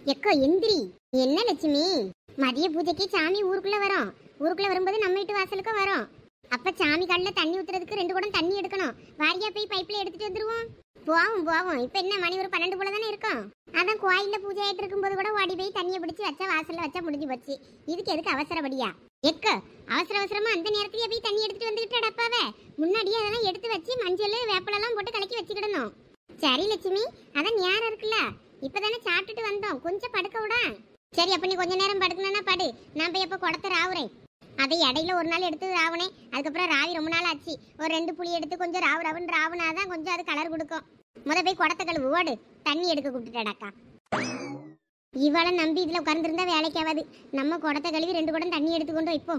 echo எந்திரி என்ன லட்சுமி மதிய பூஜைக்கு சாமி ஊருக்குள்ள வரும் ஊருக்குள்ள வரும்போது நம்ம வீட்டு வாசலுக்கு வரும் அப்ப சாமி கல்ல தண்ணி ஊத்துறதுக்கு ரெண்டு குடம் தண்ணி எடுக்கணும் வாரியா போய் பைப்ல எடுத்துட்டு வந்துருவோம் போவோம் போவோம் இப்ப என்ன மணி ஒரு பன்னெண்டு போல தானே இருக்கும் அதான் கோயில்ல பூஜை ஆயிட்டு இருக்கும்போது கூட ஓடி போய் தண்ணியை பிடிச்சி வச்சா வாசல்ல வச்சா முடிஞ்சு போச்சு இதுக்கு எதுக்கு அவசரப்படியா எக்க அவசர அவசரமா அந்த நேரத்திலேயே போய் தண்ணி எடுத்துட்டு வந்துகிட்டு டப்பாவே முன்னாடியே அதெல்லாம் எடுத்து வச்சு மஞ்சள் வேப்பலெல்லாம் போட்டு கலக்கி வச்சுக்கிடணும் சரி லட்சுமி அதான் நேரம் இருக்குல்ல இப்பதானே சாப்பிட்டுட்டு வந்தோம் கொஞ்சம் படுக்க விட சரி அப்ப நீ கொஞ்ச நேரம் படுக்கணும்னா படு நான் போய் அப்ப குடத்தை ராவுறேன் அதை இடையில ஒரு நாள் எடுத்து ராவுனேன் அதுக்கப்புறம் ராவி ரொம்ப நாள் ஆச்சு ஒரு ரெண்டு புளி எடுத்து கொஞ்சம் ராவு ராவுன்னு ராவுனாதான் கொஞ்சம் அது கலர் கொடுக்கும் முத போய் குடத்தை கழுவு ஓடு தண்ணி எடுக்க கூப்பிட்டுட்டாடாக்கா இவளை நம்பி இதுல உட்கார்ந்துருந்தா வேலைக்கு ஆகாது நம்ம குடத்தை கழுவி ரெண்டு குடம் தண்ணி எடுத்து கொண்டு வைப்போம்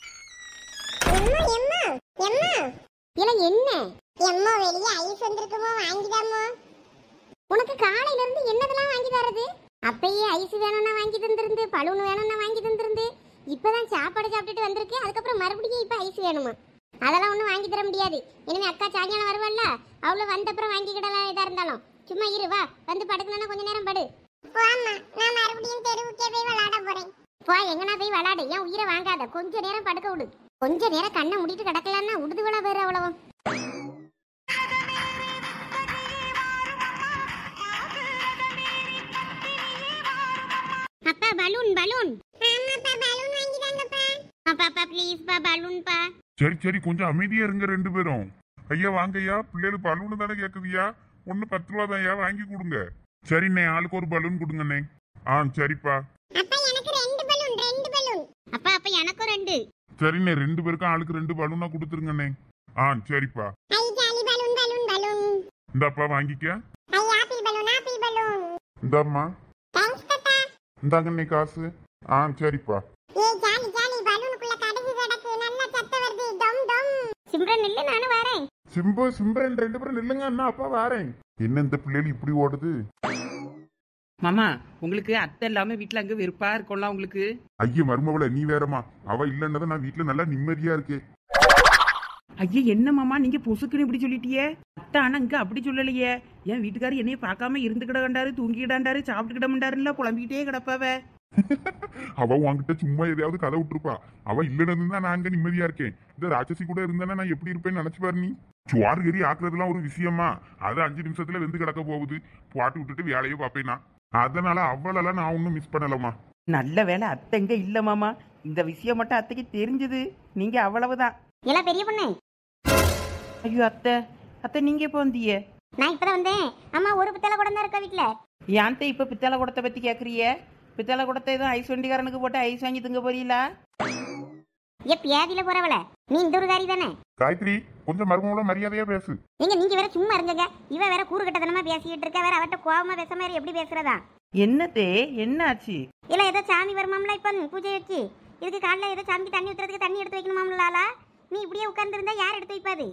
இல்ல என்ன எம்மோ வெளியே ஐஸ் வந்திருக்குமோ வாங்கிடாமோ உனக்கு காலையில இருந்து என்னதெல்லாம் வாங்கி தரது அப்பயே ஐஸ் வேணும்னா வாங்கி தந்திருந்து பலூன் வேணும்னா வாங்கி தந்திருந்து இப்பதான் சாப்பாடு சாப்பிட்டுட்டு வந்திருக்கு அதுக்கப்புறம் மறுபடியும் இப்ப ஐஸ் வேணுமா அதெல்லாம் ஒண்ணும் வாங்கி தர முடியாது இனிமே அக்கா சாயங்காலம் வருவாள்ல அவள வந்த அப்புறம் வாங்கிக்கிடலாம் எதா இருந்தாலும் சும்மா இரு வா வந்து படுக்கணும்னா கொஞ்ச நேரம் படு போம்மா நான் மறுபடியும் தெருவுக்கே போய் விளையாட போறேன் போ எங்கனா போய் விளாடு ஏன் உயிரை வாங்காத கொஞ்ச நேரம் படுக்க விடு கொஞ்ச நேரம் கண்ணை மூடிட்டு கிடக்கலான்னா உடுதுவளா வேற அவ்வளவும் அப்பா பலூன் பலூன் ஆமாப்பா பலூன் வாங்கிட்டாங்கப்பா அப்பா அப்பா ப்ளீஸ் பா பலூன் பா சரி சரி கொஞ்சம் அமைதியா இருங்க ரெண்டு பேரும் ஐயா வாங்கய்யா பிள்ளைகள் பலூன் தானே கேக்குதுயா ஒண்ணு பத்து ரூபா தான்யா வாங்கி கொடுங்க சரிண்ணே ஆளுக்கு ஒரு பலூன் கொடுங்கண்ணே ஆ சரிப்பா அப்பா எனக்கு ரெண்டு பலூன் ரெண்டு பலூன் அப்பா அப்ப எனக்கும் ரெண்டு சரிண்ணே ரெண்டு பேருக்கும் ஆளுக்கு ரெண்டு பலூனா கொடுத்துருங்கண்ணே ஆ சரிப்பா ஐ ஜாலி பலூன் பலூன் பலூன் இந்தாப்பா வாங்கிக்க ஐ ஆப்பிள் பலூன் ஆப்பிள் பலூன் இந்தாம்மா தேங்க்ஸ் தாத்தா இந்தாங்கண்ணே காசு ஆ சரிப்பா ஏ ஜாலி ஜாலி பலூனுக்குள்ள கடுகு கிடக்கு நல்ல சத்தம் வருது டம் டம் சிம்ரன் இல்ல நானும் வரேன் சிம்பு சிம்பரன் ரெண்டு பேரும் நில்லுங்க அண்ணா அப்பா வாரேன் என்ன இந்த பிள்ளைகள் இப்படி ஓடுது மாமா உங்களுக்கு அத்தை இல்லாம வீட்டுல அங்க வெறுப்பா இருக்கும்ல உங்களுக்கு ஐய மருமவள நீ வேறமா அவ இல்லன்னதான் நான் வீட்டுல நல்லா நிம்மதியா இருக்கேன் ஐயா என்ன மாமா நீங்க பொசுக்குன்னு இப்படி சொல்லிட்டியே அத்தை ஆனா இங்க அப்படி சொல்லலையே என் வீட்டுக்காரர் என்னைய பார்க்காம இருந்துக்கிட கண்டாரு தூங்கிக்கிடாண்டாரு சாப்பிட்டுக்கிட மாட்டாருல புலம்பிக்கிட்டே கிடப்பாவ அவ உன்கிட்ட சும்மா எதையாவது கதை விட்டுருப்பா அவ இல்லன்னு தான் நான் அங்க நிம்மதியா இருக்கேன் இந்த ராட்சசி கூட இருந்தானா நான் எப்படி இருப்பேன்னு நினைச்சு பாரு நீ சுவார் கறி ஆக்குறதுலாம் ஒரு விஷயமா அது அஞ்சு நிமிஷத்துல வெந்து கிடக்க போகுது பாட்டு விட்டுட்டு வேலையை பார்ப்பேன் அதனால அவளெல்லாம் நான் ஒன்றும் மிஸ் பண்ணலம்மா நல்ல வேலை அத்தை இங்க இல்ல மாமா இந்த விஷயம் மட்டும் அத்தைக்கு தெரிஞ்சது நீங்க அவ்வளவுதான் இல்ல பெரிய பொண்ணு ஐயோ அத்தை அத்தை நீங்க எப்போ வந்தீங்க நான் இப்பதான் வந்தேன் அம்மா ஒரு பித்தளை குடம் தான் இருக்கா வீட்டுல ஏன் அத்தை இப்ப பித்தளை குடத்தை பத்தி கேக்குறிய பித்தளை குடத்தை எதுவும் ஐஸ் வண்டிக்காரனுக்கு போட்டு ஐஸ் வாங்கி திங்க போறீங்களா ஏ பியாதியில போறவள நீ இந்த ஒரு காரி தானே காயத்ரி கொஞ்சம் மருமகள மரியாதையா பேசு நீங்க நீங்க வேற சும்மா இருங்கங்க இவ வேற கூறு கட்டத்தனமா பேசிக்கிட்டு இருக்க வேற அவட்ட கோவமா பேச மாதிரி எப்படி பேசுறதா என்னத்தே என்ன ஆச்சு இல்ல ஏதோ சாமி வருமாம்ல இப்ப பூஜை வச்சு இதுக்கு காலைல ஏதோ சாமிக்கு தண்ணி ஊத்துறதுக்கு தண்ணி எடுத்து வைக்கணுமாம்லால நீ இப்படியே உட்கார்ந்து இருந்தா யார் எடுத்து வைப்பாது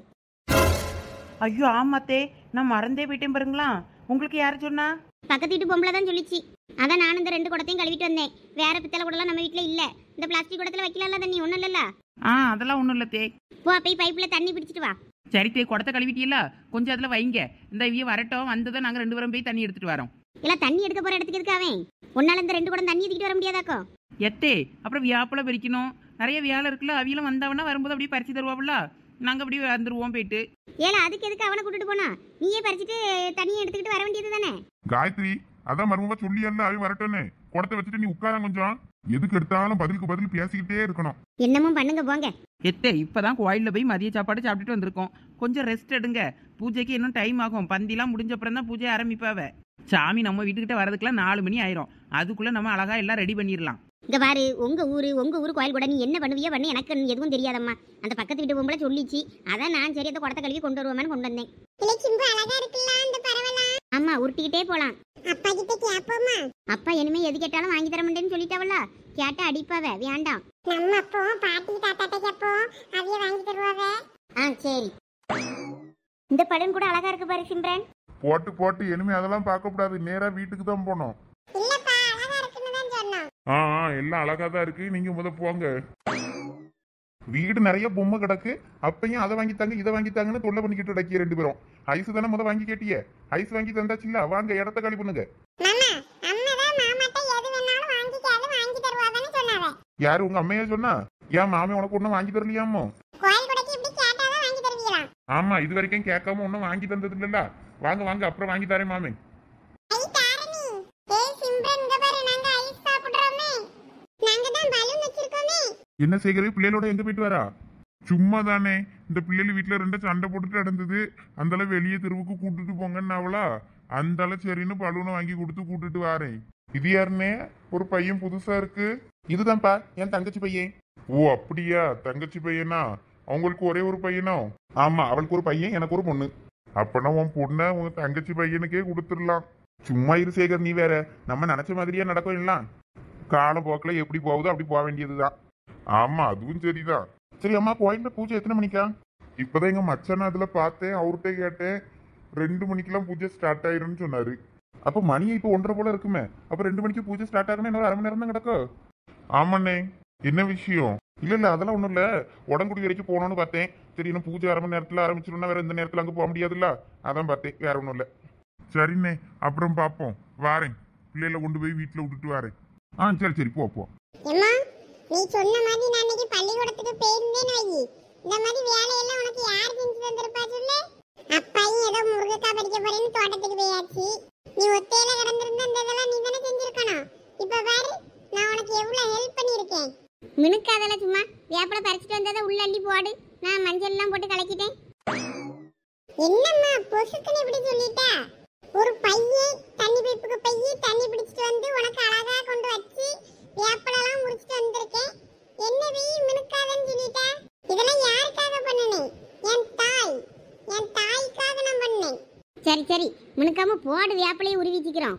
ஐயோ ஆமாத்தே நான் மறந்தே போயிட்டேன் பாருங்களா உங்களுக்கு யாரு சொன்னா பக்கத்து வீட்டு பொம்பளை தான் சொல்லிச்சு அதான் நானும் இந்த ரெண்டு குடத்தையும் கழுவிட்டு வந்தேன் வேற பித்தளை குடம்லாம் நம்ம வீட்ல இல்ல இந்த பிளாஸ்டிக் குடத்துல வைக்கலாம்ல தண்ணி ஒண்ணும் இல்லல்ல ஆ அதெல்லாம் ஒன்றும் இல்லை தே போ போய் பைப்ல தண்ணி பிடிச்சிட்டு வா சரி தே குடத்தை கழுவிட்டீங்களா கொஞ்சம் அதில் வைங்க இந்த இவிய வரட்டும் வந்ததை நாங்கள் ரெண்டு பேரும் போய் தண்ணி எடுத்துட்டு வரோம் இல்ல தண்ணி எடுக்க போற இடத்துக்கு இருக்காவே உன்னால இந்த ரெண்டு குடம் தண்ணி தூக்கிட்டு வர முடியாதாக்கோ எத்தே அப்புறம் வியாப்பல பறிக்கணும் நிறைய வியாழ இருக்குல்ல அவியெல்லாம் வந்தவனா வரும்போது அப்படியே பறிச்சு தருவாப்புல நாங்கள் அப்படியே வந்துருவோம் போயிட்டு ஏல அதுக்கு எதுக்கு அவனை கூட்டிட்டு போனா நீயே பறிச்சுட்டு தண்ணியை எடுத்துக்கிட்டு வர வேண்டியது தானே காயத்ரி அதான் மருமக சொல்லியல்ல அவன் வரட்டும்னு குடத்தை வச்சுட்டு நீ உட்கார கொஞ்சம் எதுக்கு எடுத்தாலும் பதிலுக்கு பதில் பேசிக்கிட்டே இருக்கணும் என்னமும் பண்ணுங்க போங்க எத்தே இப்பதான் கோயிலில் போய் மதிய சாப்பாடு சாப்பிட்டுட்டு வந்திருக்கோம் கொஞ்சம் ரெஸ்ட் எடுங்க பூஜைக்கு இன்னும் டைம் ஆகும் பந்திலாம் முடிஞ்ச அப்புறம் தான் பூஜை ஆரம்பிப்பாவ சாமி நம்ம வீட்டுக்கிட்ட வரதுக்குலாம் நாலு மணி ஆயிரும் அதுக்குள்ள நம்ம அழகா எல்லாம் ரெடி பண்ணிடலாம் இங்க பாரு உங்க ஊரு உங்க ஊரு கோயில் கூட நீ என்ன பண்ணுவியோ பண்ணு எனக்கு எதுவும் தெரியாதம்மா அந்த பக்கத்து வீட்டு பொம்பளை சொல்லிச்சு அதான் நான் சரி அந்த குடத்தை கழுவி கொண்டு வருவோமேன்னு கொண்டு வந்தேன் இல்லை சிம்பு அழகா இருக்குல்ல அந்த பரவலா ஆமா உருட்டிக்கிட்டே போலாம் அப்பா கிட்ட கேப்போமா அப்பா இனிமே எது கேட்டாலும் வாங்கி தர மாட்டேன்னு சொல்லிட்டாவல்ல கேட்டா அடிப்பாவ வேண்டாம் நம்ம அப்போ பாட்டி தாத்தாட்ட கேப்போம் அவைய வாங்கி தருவாவே ஆ சரி இந்த படம் கூட அழகா இருக்கு பாரு சிம்ரன் போட்டு போட்டு இனிமே அதெல்லாம் பார்க்க கூடாது நேரா வீட்டுக்கு தான் போனோம் இல்லப்பா அழகா இருக்குன்னு தான் சொன்னோம் ஆ ஆ, எல்லாம் அழகா தான் இருக்கு நீங்க முத போங்க வீடு நிறைய பொம்மை கிடக்கு அப்பயும் அதை வாங்கி தாங்க இதை வாங்கி தாங்கன்னு தொல்லை பண்ணிக்கிட்டு கிடக்கிய ரெண்டு பேரும் ஐஸ் தானே முத வாங்கி கேட்டியே ஐஸ் வாங்கி தந்தாச்சுல்ல வாங்க இடத்த காலி பண்ணுங்க மாமா அம்மா தான் மாமாட்ட யாரு உங்க அம்மையா சொன்னா ஏன் மாமே உனக்கு ஒன்றும் வாங்கி தரலையாமோ கோயில் கொடைக்கு இப்படி கேட்டாதான் வாங்கி தருவீங்களா ஆமா இது வரைக்கும் கேட்காம ஒன்றும் வாங்கி தந்தது இல்லல்ல வாங்க வாங்க அப்புறம் வாங்கி தரேன் மாமே ஐ தாரணி ஏய் சிம்ரன் இங்க பாரு நாங்க ஐஸ் சாப்பிடுறோமே நாங்க தான் பலூன் வச்சிருக்கோமே என்ன சேகரி பிள்ளைகளோட எங்க போயிட்டு வரா சும்மா தானே இந்த பிள்ளைகள் வீட்டுல ரெண்டு சண்டை போட்டுட்டு நடந்தது அந்தால வெளியே தெருவுக்கு கூட்டிட்டு போங்கன்னு அவளா அந்தால சரின்னு பலூனை வாங்கி கொடுத்து கூட்டிட்டு வாரேன் இது யாருன்னே ஒரு பையன் புதுசா இருக்கு இதுதான்ப்பா என் தங்கச்சி பையன் ஓ அப்படியா தங்கச்சி பையனா அவங்களுக்கு ஒரே ஒரு பையனோ ஆமா அவளுக்கு ஒரு பையன் எனக்கு ஒரு பொண்ணு அப்பனா உன் பொண்ணை உன் தங்கச்சி பையனுக்கே கொடுத்துடலாம் சும்மா இரு சேகர் நீ வேற நம்ம நினைச்ச மாதிரியே நடக்கும் இல்ல காலப்போக்கில் எப்படி போகுதோ அப்படி போக வேண்டியதுதான் ஆமா அதுவும் சரிதான் சரி அம்மா கோயில்ல பூஜை எத்தனை மணிக்கா இப்பதான் எங்க மச்சான் அதுல பார்த்தேன் அவர்கிட்ட கேட்டேன் ரெண்டு மணிக்கெல்லாம் பூஜை ஸ்டார்ட் ஆயிரும்னு சொன்னாரு அப்ப மணி இப்ப ஒன்றரை போல இருக்குமே அப்ப ரெண்டு மணிக்கு பூஜை ஸ்டார்ட் ஆகணும் இன்னொரு அரை மணி நேரம் தான் கிடக்கும் ஆமாண்ணே என்ன விஷயம் இல்ல இல்ல அதெல்லாம் ஒண்ணும் இல்ல உடங்குடி வரைக்கும் போகணும்னு பார்த்தேன் சரி இன்னும் பூஜை அரை மணி நேரத்துல ஆரம்பிச்சிருந்தா வேற இந்த நேரத்துல அங்க போக முடியாதுல்ல அதான் பார்த்தேன் வேற ஒண்ணும் இல்ல சரிண்ணே அப்புறம் பார்ப்போம் வாரேன் பிள்ளைகளை கொண்டு போய் வீட்டுல விட்டுட்டு வரேன் ஆ சரி சரி போ போ எம்மா நீ சொன்ன மாதிரி நான் இன்னைக்கு பள்ளிக்கூடத்துக்கு போயிருந்தேன்னு வை இந்த மாதிரி வேலையெல்லாம் உனக்கு யார் செஞ்சு தந்திருப்பா சொல்லு அப்பாயும் ஏதோ முருங்கக்காய் படிக்க போறேன்னு தோட்டத்துக்கு போயாச்சு நீ ஒத்தையில கிடந்திருந்த இந்த இதெல்லாம் நீ தானே செஞ்சிருக்கணும் இப்ப பாரு நான் உனக்கு எவ்வளவு ஹெல்ப் பண்ணிருக்கேன் மினுக்காதல சும்மா வேப்பலை பறிச்சுட்டு வந்ததை உள்ள அள்ளி போடு நான் மஞ்சள் எல்லாம் போட்டு கலக்கிட்டேன் என்னம்மா பொசுக்குன்னு இப்படி சொல்லிட்டா ஒரு பையன் தண்ணி பைப்புக்கு பைய தண்ணி பிடிச்சிட்டு வந்து உனக்கு அழகா கொண்டு வச்சு வேப்பலெல்லாம் முடிச்சிட்டு வந்திருக்கேன் என்ன வெய் மினுக்காதன்னு சொல்லிட்டா இதெல்லாம் யாருக்காக பண்ணனேன் என் தாய் என் தாய்க்காக நான் பண்ணேன் சரி சரி மினுக்காம போடு வேப்பலையும் உருவிச்சிக்கிறோம்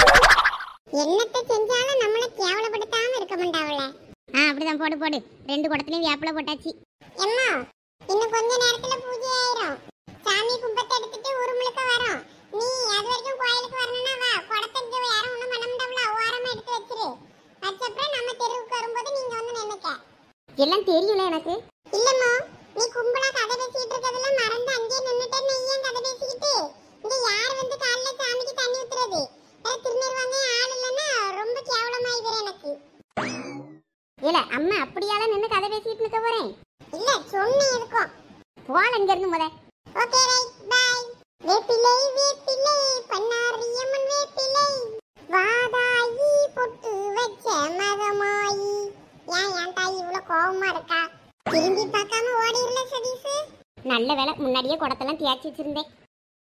என்னத்தை செஞ்சாலும் நம்மளை கேவலப்படுத்தாம இருக்க மாட்டாவல ஆ அப்படிதான் போடு போடு ரெண்டு குடத்துலயும் வேப்பலை போட்டாச்சு எம்மா இன்னும் கொஞ்ச நேரத்துல பூஜை ஆயிரும் சாமி கும்பத்தை எடுத்துட்டு ஒரு முழுக்க வரோம் நீ அது வரைக்கும் கோயிலுக்கு வரணும்னா வா குடத்தை இங்க யாரும் ஒண்ணும் பண்ண முடியாதுல ஓரமா எடுத்து வச்சிரு வச்சப்புறம் நம்ம தெருவுக்கு வரும்போது நீங்க வந்து நினைக்க எல்லாம் தெரியல எனக்கு இல்லம்மா நீ கும்பலா கதை பேசிட்டு இருக்கறதெல்லாம் மறந்து அங்கேயே நின்னுட்டே நீ ஏன் கதை பேசிக்கிட்டு இங்க யார் வந்து காலைல சாமிக்கு தண்ணி ஊத்துறது வேற திருநெல்வாங்க ஆள் இல்லைன்னா ரொம்ப கேவலமாயிடுற எனக்கு இல்ல அம்மா அப்படியால நின்று கதை பேசிட்டு இருக்க போறேன் இல்ல சொன்னேன் இருக்கும் போல இங்க இருந்து முத ஓகே ரைட் பை வேப்பிலை வேப்பிலை பண்ணாரியம்மன் வேப்பிலை வாதாயி பொட்டு வச்ச மகமாயி ஏன் என் தாய் இவ்வளவு கோவமா இருக்கா திரும்பி பார்க்காம ஓடிடல சதீஷ் நல்ல வேலை முன்னாடியே குடத்தெல்லாம் தேய்ச்சி வச்சிருந்தேன்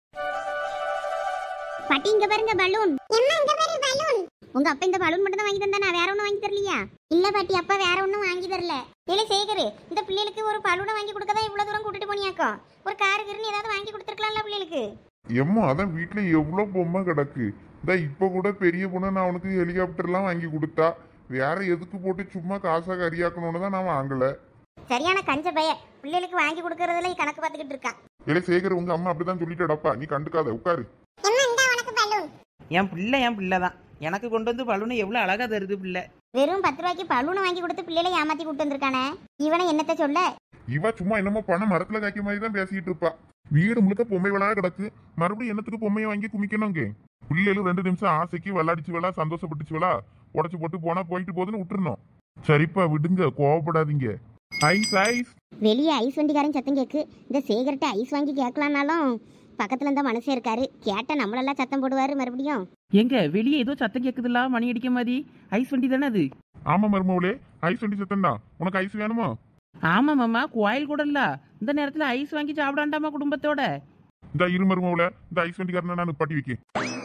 பாட்டி இங்க பாருங்க பலூன் எம்மா இங்க பாரு பலூன் உங்க அப்பா இந்த பலூன் மட்டும் தான் வாங்கி தந்தா நான் வேற ஒண்ணும் வாங்கி தரலையா இல்ல பாட்டி அப்பா வேற ஒண்ணும் வாங்கி தரல இல்ல சேகரு இந்த பிள்ளைகளுக்கு ஒரு பலூனை வாங்கி கொடுக்கதான் இவ்வளவு தூரம் கூட்டிட்டு போனியாக்கோ ஒரு காரு கிருன்னு ஏதாவது வாங்கி கொடுத்துருக்கலாம்ல பிள்ளைகளுக்கு எம்மா அதான் வீட்டுல எவ்வளவு பொம்மை கிடக்கு இந்த இப்ப கூட பெரிய பொண்ணு நான் அவனுக்கு ஹெலிகாப்டர்லாம் வாங்கி கொடுத்தா வேற எதுக்கு போட்டு சும்மா காசா கறியாக்கணும்னு தான் நான் வாங்கல சரியான கஞ்ச பைய பிள்ளைகளுக்கு வாங்கி கொடுக்கறதுல கணக்கு பார்த்துக்கிட்டு இருக்கான் இல்லை சேகர் உங்க அம்மா அப்படிதான் சொல்லிட்டடப்பா நீ கண்டுக்காத உட்காரு எம்மா இந்தா உனக்கு பலூன் என் பிள்ளை என் பிள்ளை தான் எனக்கு கொண்டு வந்து பலூனை எவ்வளோ அழகா தருது பிள்ளை வெறும் பத்து ரூபாய்க்கு பலூனை வாங்கி கொடுத்து பிள்ளைகளை ஏமாத்தி கூட்டு வந்திருக்கானே இவனை என்னத்த சொல்ல இவ சும்மா என்னமோ பணம் மரத்துல காய்க்க மாதிரி தான் பேசிட்டு இருப்பா வீடு முழுக்க பொம்மைகளா கிடக்கு மறுபடியும் என்னத்துக்கு பொம்மையை வாங்கி குமிக்கணுங்க பிள்ளைகளும் ரெண்டு நிமிஷம் ஆசைக்கு விளாடிச்சு விளா சந்தோஷப்பட்டுச்சு விளா உடச்சு போட்டு போனா போயிட்டு போகுதுன்னு விட்டுறணும் சரிப்பா விடுங்க கோவப்படாதீங்க ஐஸ் ஐஸ் வெளியே ஐஸ் வண்டிக்காரன் சத்தம் கேக்கு இந்த சேகர்கிட்ட ஐஸ் வாங்கி கேட்கலான்னாலும் பக்கத்துல இந்த மனுஷன் இருக்காரு கேட்ட நம்மளெல்லாம் சத்தம் போடுவாரு மறுபடியும் எங்க வெளியே ஏதோ சத்தம் கேட்குதுல்ல மணி அடிக்க மாதிரி ஐஸ் வண்டி தானே அது ஆமா மருமவளே ஐஸ் வண்டி சத்தம் தான் உனக்கு ஐஸ் வேணுமா ஆமா மாமா கோயில் கூட இல்ல இந்த நேரத்துல ஐஸ் வாங்கி சாப்பிடாண்டாமா குடும்பத்தோட இந்த இரு மருமவள இந்த ஐஸ் வண்டிக்காரனை நான் நிப்பாட்டி வைக்கேன்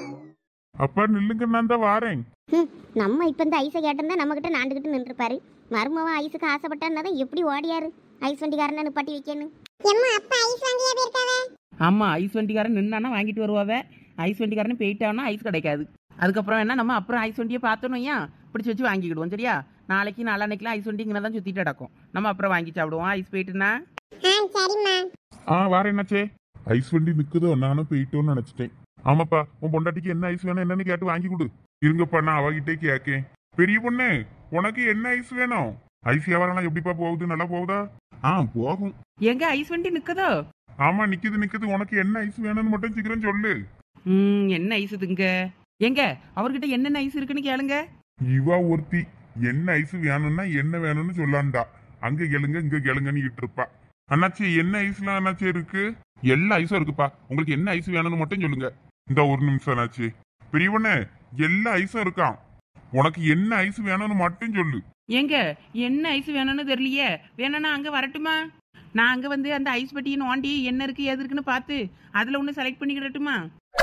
அப்பா நில்லுங்க நான் தான் வாரேன் ஹம், நம்ம இப்ப இந்த ஐஸை கேட்டிருந்தா நம்ம கிட்ட நாண்டுகிட்டு நின்றுப்பாரு மருமவன் ஐஸுக்கு ஆசைப்பட்டான்னா தான் எப்படி ஓடியாரு ஐஸ் வண்டிக்காரனை நிப்பாட்டி வைக்கணும் எம்மா அப்பா ஐஸ் வாங்கியா போயிருக்காவே ஆமா ஐஸ் வண்டிக்காரன் நின்னானா வாங்கிட்டு வருவாவே ஐஸ் வண்டிக்காரன் போயிட்டான்னா ஐஸ் கிடைக்காது அதுக்கப்புறம் என்ன நம்ம அப்புறம் ஐஸ் வண்டியை பார்த்தோம் ஏன் பிடிச்சி வச்சு வாங்கிக்கிடுவோம் சரியா நாளைக்கு நாளான்னைக்கெல்லாம் ஐஸ் வண்டி இங்கே தான் சுற்றிட்டு கிடக்கும் நம்ம அப்புறம் வாங்கி சாப்பிடுவோம் ஐஸ் போயிட்டுனா ஆ சரிம்மா ஆ வாரேன் என்னாச்சே ஐஸ் வண்டி நிக்குதோ நானும் போயிட்டோன்னு நினைச்சிட்டேன் ஆமாப்பா உன் பொண்டாட்டிக்கு என்ன ஐஸ் வேணும் என்னன்னு கேட்டு வாங்கி கொடு இருங்கப்பா நான் அவகிட்டே கேக்கேன் பெரிய பொண்ணு உனக்கு என்ன ஐஸ் வேணும் ஐஸ் வியாபாரம் எப்படிப்பா போகுது நல்லா போகுதா ஆ போகும் எங்க ஐஸ் வண்டி நிற்குதோ ஆமா நிக்குது நிக்குது உனக்கு என்ன ஐஸ் வேணும்னு மட்டும் சீக்கிரம் சொல்லு ம் என்ன ஐஸ் இதுங்க எங்க அவர்கிட்ட என்னென்ன ஐஸ் இருக்குன்னு கேளுங்க இவா ஒருத்தி என்ன ஐஸ் வேணும்னா என்ன வேணும்னு சொல்லாண்டா அங்க கேளுங்க இங்க கேளுங்கன்னு இருப்பா அண்ணாச்சி என்ன ஐஸ்லாம் அண்ணாச்சி இருக்கு எல்லா ஐஸும் இருக்குப்பா உங்களுக்கு என்ன ஐஸ் வேணும்னு மட்டும் சொல்லுங்க இந்த ஒரு நிமிஷம் அண்ணாச்சி பெரியவனே எல்லா ஐஸும் இருக்கான் உனக்கு என்ன ஐஸ் வேணும்னு மட்டும் சொல்லு ஏங்க என்ன ஐஸ் வேணும்னு தெரியலையே வேணும்னா அங்கே வரட்டுமா நான் அங்கே வந்து அந்த ஐஸ் பெட்டியை நோண்டி என்ன இருக்கு எது இருக்குன்னு பார்த்து அதில் ஒன்று செலக்ட் பண்ணிக்கிடட்டுமா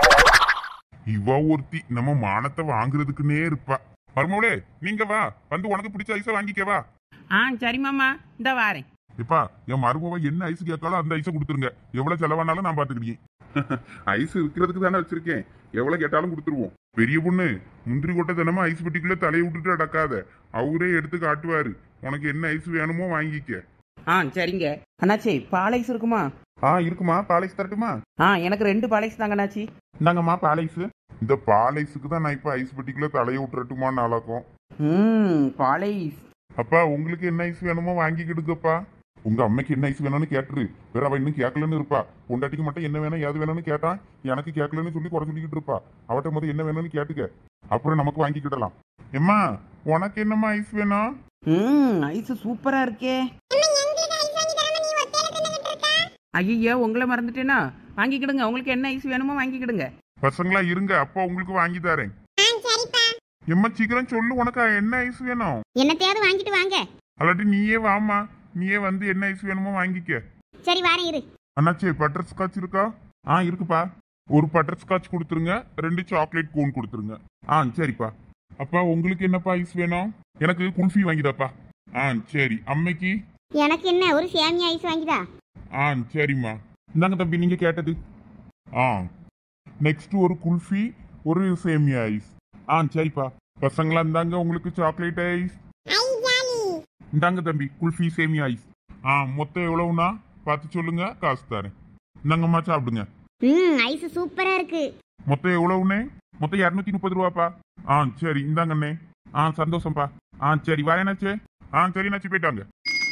இவ ஒருத்தி நம்ம மானத்தை வாங்குறதுக்குன்னே இருப்பா மருமவளே நீங்க வா வந்து உனக்கு பிடிச்ச ஐஸை வாங்கிக்கவா ஆ சரி மாமா இந்த வாரேன் இப்பா என் மருமவ என்ன ஐஸ் கேட்காலும் அந்த ஐஸை கொடுத்துருங்க எவ்வளவு செலவானாலும் நான் பாத்துக்கிட்டேன் ஐஸ் இருக்கிறதுக்கு தானே வச்சிருக்கேன் எவ்வளவு கேட்டாலும் கொடுத்துருவோம் பெரிய பொண்ணு முந்திரி கொட்டை தினமும் ஐஸ் பெட்டிக்குள்ள தலையை விட்டுட்டு அடக்காத அவரே எடுத்து காட்டுவாரு உனக்கு என்ன ஐஸ் வேணுமோ வாங்கிக்க ஆ சரிங்க அண்ணாச்சி பாலைஸ் இருக்குமா ஆ இருக்குமா பாலைஸ் தரட்டுமா ஆ எனக்கு ரெண்டு பாலைஸ் தாங்க அண்ணாச்சி இந்தாங்கம்மா பாலைஸ் இந்த பாலைஸுக்கு தான் நான் இப்ப ஐஸ் பெட்டிக்குள்ள தலையை விட்டுறட்டுமான்னு ஆளாக்கும் ம் பாலைஸ் அப்பா உங்களுக்கு என்ன ஐஸ் வேணுமோ வாங்கிக்கிடுங்கப்பா உங்க அம்மைக்கு என்ன ஐஸ் வேணும்னு கேட்டுரு வேற அவ இன்னும் கேட்கலன்னு இருப்பா பொண்டாட்டிக்கு மட்டும் என்ன வேணும் ஏது வேணும்னு கேட்டான் எனக்கு கேட்கலன்னு சொல்லி குறை சொல்லிக்கிட்டு இருப்பா அவட்ட முதல் என்ன வேணும்னு கேட்டுக்க அப்புறம் நமக்கு வாங்கிக்கிடலாம் எம்மா உனக்கு என்னம்மா ஐஸ் வேணும் ம் ஐஸ் சூப்பராக இருக்கே எங்களுக்கு ஐஸ் வாங்கி தராம நீ ஒத்தையில தின்னுகிட்டு இருக்க ஐயோ உங்களை மறந்துட்டேனா வாங்கிக்கிடுங்க உங்களுக்கு என்ன ஐஸ் வேணுமோ வாங்கிக்கிடுங்க பசங்களா இருங்க அப்பா உங்களுக்கு வாங்கி தரேன் ஆ சரிப்பா எம்மா சீக்கிரம் சொல்லு உனக்கு என்ன ஐஸ் வேணும் என்னத்தையாவது வாங்கிட்டு வாங்க அல்லாட்டி நீயே வாமா நீயே வந்து என்ன ஐஸ் வேணுமோ வாங்கிக்க சரி வாரேன் இரு அண்ணாச்சி பட்டர் ஸ்காட்ச் இருக்கா ஆ இருக்குப்பா ஒரு பட்டர் ஸ்காட்ச் கொடுத்துருங்க ரெண்டு சாக்லேட் கோன் கொடுத்துருங்க ஆ சரிப்பா அப்பா உங்களுக்கு என்னப்பா ஐஸ் வேணும் எனக்கு குல்ஃபி வாங்கிதாப்பா ஆ சரி அம்மைக்கு எனக்கு என்ன ஒரு சேமியா ஐஸ் வாங்கிதா ஆ சரிம்மா இந்தாங்க தம்பி நீங்க கேட்டது ஆ நெக்ஸ்ட் ஒரு குல்ஃபி ஒரு சேமியா ஐஸ் ஆ சரிப்பா பசங்களா இந்தாங்க உங்களுக்கு சாக்லேட் ஐஸ் ஐ ஜாலி இந்தாங்க தம்பி குல்ஃபி சேமியா ஐஸ் ஆ மொத்தம் எவ்வளவுனா பார்த்து சொல்லுங்க காசு தரேன் இந்தாங்கம்மா சாப்பிடுங்க ம் ஐஸ் சூப்பரா இருக்கு மொத்தம் எவ்வளவுண்ணே மொத்தம் இரநூத்தி முப்பது ரூபாப்பா ஆ சரி இந்தாங்கண்ணே ஆ சந்தோஷம்ப்பா ஆ சரி வரேனாச்சே ஆ சரிண்ணாச்சி போயிட்டாங்க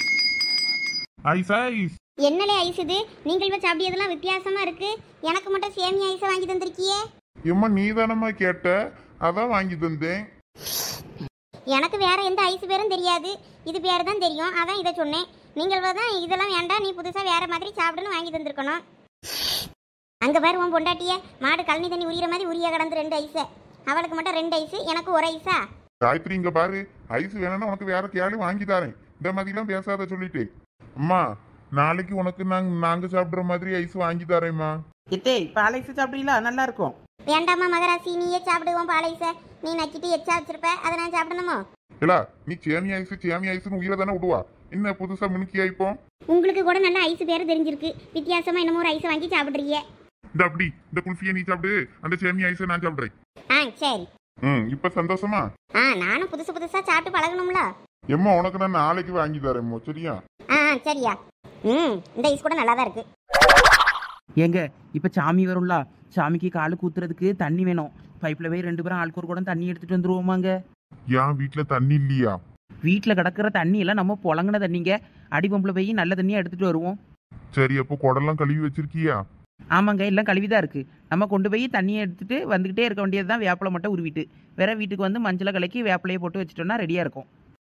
ஐஸ் ஐஸ் என்னலே ஐஸ் இது நீங்கள் போய் சாப்பிடியதெல்லாம் வித்தியாசமா இருக்கு எனக்கு மட்டும் சேமியா ஐஸை வாங்கி தந்திருக்கியே எம்மா நீ தானம்மா கேட்ட அதான் வாங்கி தந்தேன் எனக்கு வேற எந்த ஐஸ் பேரும் தெரியாது இது பேர் தான் தெரியும் அதான் இதை சொன்னேன் நீங்கள் தான் இதெல்லாம் வேண்டாம் நீ புதுசா வேற மாதிரி சாப்பிடுன்னு வாங்கி தந்திருக்கணும் அங்க பாரு உன் பொண்டாட்டிய மாடு கழனி தண்ணி உரியிற மாதிரி உரிய கடந்து ரெண்டு ஐஸை அவளுக்கு மட்டும் ரெண்டு ஐஸ் எனக்கு ஒரு ஐஸா காயத்ரி இங்க பாரு ஐஸ் வேணும்னா உனக்கு வேற கேளு வாங்கி தரேன் இந்த மாதிரிலாம் பேசாத சொல்லிட்டேன் அம்மா நாளைக்கு உனக்கு நாங்க நாங்க சாப்பிடுற மாதிரி ஐஸ் வாங்கி தரேம்மா இத்தே பாலைஸ் சாப்பிட்டீங்களா நல்லா இருக்கும் வேண்டாமா மகராசி நீயே சாப்பிடுவோம் பாலைஸ நீ நக்கிட்டு எச்சா வச்சிருப்ப அதை நான் சாப்பிடணுமோ இல்ல நீ சேமி ஐஸ் சேமி ஐஸ்னு உயிரை தானே விடுவா என்ன புதுசா மினுக்கி ஆயிப்போம் உங்களுக்கு கூட நல்ல ஐஸ் பேர் தெரிஞ்சிருக்கு வித்தியாசமா என்னமோ ஒரு ஐஸை வாங்கி சாப்பிடுறீங்க இந்த அப்படி இந்த குல்ஃபியை நீ சாப்பிடு அந்த சேமி ஐஸை நான் சாப்பிடுறேன் ஆ சரி ம் இப்ப சந்தோஷமா ஆ நானும் புதுசு புதுசா சாப்பிட்டு பழகணும்ல எம்மா உனக்கு நான் நாளைக்கு வாங்கி தரேம்மா சரியா ஆ ஆ, சரியா ம் இந்த ஐஸ் கூட நல்லா தான் இருக்கு ஏங்க இப்போ சாமி வரும்ல சாமிக்கு காலு கூத்துறதுக்கு தண்ணி வேணும் பைப்பில் போய் ரெண்டு பேரும் ஆளுக்கு ஒரு குடம் தண்ணி எடுத்துட்டு வந்துருவோமாங்க என் வீட்டுல தண்ணி இல்லையா வீட்டில் கிடக்கிற தண்ணி எல்லாம் நம்ம புழங்கின தண்ணிங்க அடிபம்பில் போய் நல்ல தண்ணியாக எடுத்துட்டு வருவோம் சரி அப்போ குடம்லாம் கழுவி வச்சிருக்கியா ஆமாங்க எல்லாம் கழுவிதான் இருக்கு நம்ம கொண்டு போய் தண்ணியை எடுத்துட்டு வந்துகிட்டே இருக்க வேண்டியது தான் வேப்பிலை மட்டும் உருவிட்டு வேற வீட்டுக்கு வந்து மஞ்சளை கலக்கி வேப்பிலையை போட்டு வச்சிட்டோம்னா ரெடியாக இருக்கும்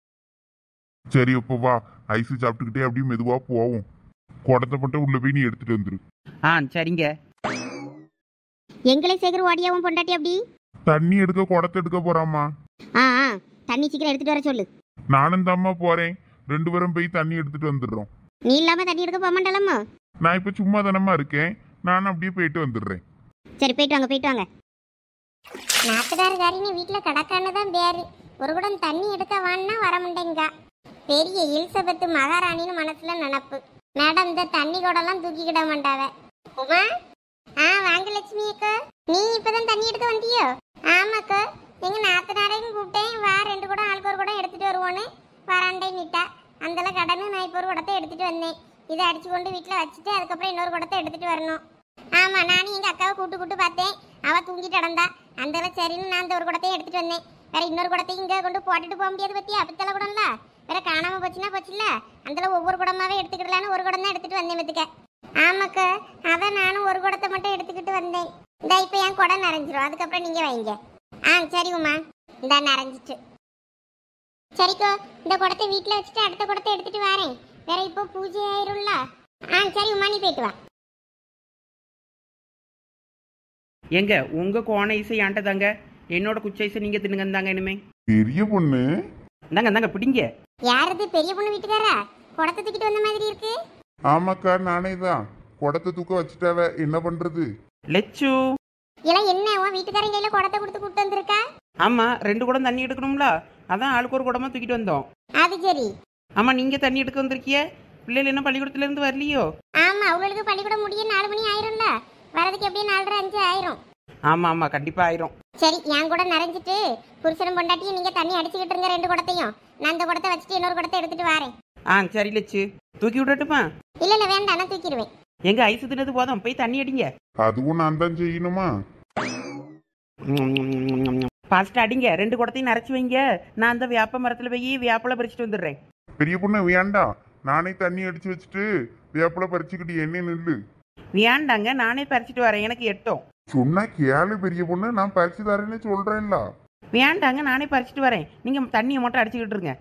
சரி அப்போ வா ஐஸ் சாப்பிட்டுக்கிட்டே அப்படியே மெதுவா போவோம் குடத்தை மட்டும் உள்ள போய் நீ எடுத்துட்டு வந்துரு ஆ சரிங்க எங்களை சேகர் ஓடியாவும் பொண்டாட்டி அப்படி தண்ணி எடுக்க குடத்தை எடுக்க போறாம்மா ஆ ஆ தண்ணி சீக்கிரம் எடுத்துட்டு வர சொல்லு நானும் தாம்மா போறேன் ரெண்டு பேரும் போய் தண்ணி எடுத்துட்டு வந்துடுறோம் நீ இல்லாம தண்ணி எடுக்க போக மாட்டாளம்மா நான் இப்ப சும்மா தானம்மா இருக்கேன் நானும் அப்படியே போயிட்டு வந்துடுறேன் சரி போயிட்டு வாங்க போயிட்டு வாங்க நாட்டுதாரகாரின்னு வீட்டுல கடக்கான்னு தான் பேரு ஒரு குடம் தண்ணி எடுக்க வான்னா வர முடியுங்க பெரிய எலிசபெத் மகாராணின்னு மனசுல நினப்பு மேடம் இந்த தண்ணி குடம்லாம் தூக்கிக்கிட மாட்டாவ உமா ஆ வாங்க லட்சுமி அக்கா நீ இப்பதான் தண்ணி எடுக்க வந்தியோ ஆமாக்கா எங்க நாத்தனாரையும் கூப்பிட்டேன் வா ரெண்டு குடம் ஆளுக்கு ஒரு குடம் எடுத்துட்டு வருவோன்னு வராண்டே நிட்டா அந்தல கடனு நான் இப்போ ஒரு குடத்தை எடுத்துட்டு வந்தேன் இதை அடிச்சு கொண்டு வீட்டில் வச்சுட்டு அதுக்கப்புறம் இன்னொரு குடத்தை எடுத்துட்டு வரணும் ஆமா நானும் எங்க அக்காவை கூட்டு கூட்டு பார்த்தேன் அவ தூங்கிட்டு கிடந்தா அந்த சரின்னு நான் அந்த ஒரு குடத்தையும் எடுத்துட்டு வந்தேன் வேற இன்னொரு குடத்தையும் இங்க கொண்டு போட்டுட்டு போக முடியாது பத்தியா பித்தளை குடம்ல வேற காணாம போச்சுன்னா போச்சுல்ல அந்த ஒவ்வொரு குடமாவே எடுத்துக்கிடலான்னு ஒரு குடம் தான் எடுத்துட்டு வந்தேன் பத்துக்க ஆமாக்கா அதான் நானும் ஒரு குடத்தை மட்டும் எடுத்துக்கிட்டு வந்தேன் இந்த இப்போ என் குடம் நிறைஞ்சிரும் அதுக்கப்புறம் நீங்க வைங்க ஆ சரி உமா இந்த நிறைஞ்சிட்டு சரிக்கோ இந்த குடத்தை வீட்ல வச்சுட்டு அடுத்த குடத்தை எடுத்துட்டு வரேன் வேற இப்போ பூஜை ஆயிரும்ல ஆ சரி உமா நீ போயிட்டு வா எங்க உங்க கோண ஐசை ஆண்ட தாங்க என்னோட குச்ச ஐசை நீங்க தின்னுங்க தாங்க இனிமே பெரிய பொண்ணு இந்தாங்க இந்தாங்க பிடிங்க யாரது பெரிய பொண்ணு வீட்டுக்காரா குடத்தை தூக்கிட்டு வந்த மாதிரி இருக்கு ஆமாக்கா நானே தான் குடத்தை தூக்க வச்சுட்டாவ என்ன பண்றது லெச்சு இல்ல என்ன உன் வீட்டுக்காரன் கையில குடத்தை கொடுத்து கூட்டு வந்திருக்கா ஆமா ரெண்டு குடம் தண்ணி எடுக்கணும்ல அதான் ஆளுக்கு ஒரு குடமா தூக்கிட்டு வந்தோம் அது சரி ஆமா நீங்க தண்ணி எடுக்க வந்திருக்கிய பிள்ளைகள் என்ன பள்ளிக்கூடத்துல இருந்து வரலையோ ஆமா அவங்களுக்கு பள்ளிக்கூடம் முடிய நாலு மணி ஆயிரும்ல வரதுக்கு எப்படியும் நாலரை அஞ்சு ஆயிரும் ஆமா ஆமா கண்டிப்பா ஆயிரும் சரி என் கூட நிறைஞ்சிட்டு புருஷனும் பொண்டாட்டியும் நீங்க தண்ணி அடிச்சுக்கிட்டு இருங்க ரெண்டு குடத்தையும் நான் அந்த குடத்தை வச்சுட்டு இன்னொரு குடத்தை எடுத்துட்டு வரேன் ஆ சரி லெச்சு தூக்கி விடட்டுமா இல்ல இல்ல வேண்டாம் நான் தூக்கிடுவேன் எங்க ஐஸ் தின்னது போதும் போய் தண்ணி அடிங்க அதுவும் நான் தான் செய்யணுமா ஃபாஸ்ட் அடிங்க ரெண்டு குடத்தையும் நிறச்சி வைங்க நான் அந்த வேப்ப மரத்துல போய் வேப்பலை பறிச்சுட்டு வந்துடுறேன் பெரிய பொண்ணு வேண்டாம் நானே தண்ணி அடிச்சு வச்சுட்டு வேப்பில பறிச்சுக்கிட்டு என்ன நில்லு வேண்டாங்க நானே பறிச்சுட்டு வரேன் எனக்கு எட்டும் சொன்னா கேளு பெரிய பொண்ணு நான் பறிச்சு தரேன்னு சொல்றேன்ல வேண்டாங்க நானே பறிச்சுட்டு வரேன் நீங்க தண்ணியை மட்டும் அடிச்சுக்கிட்டு இருங்க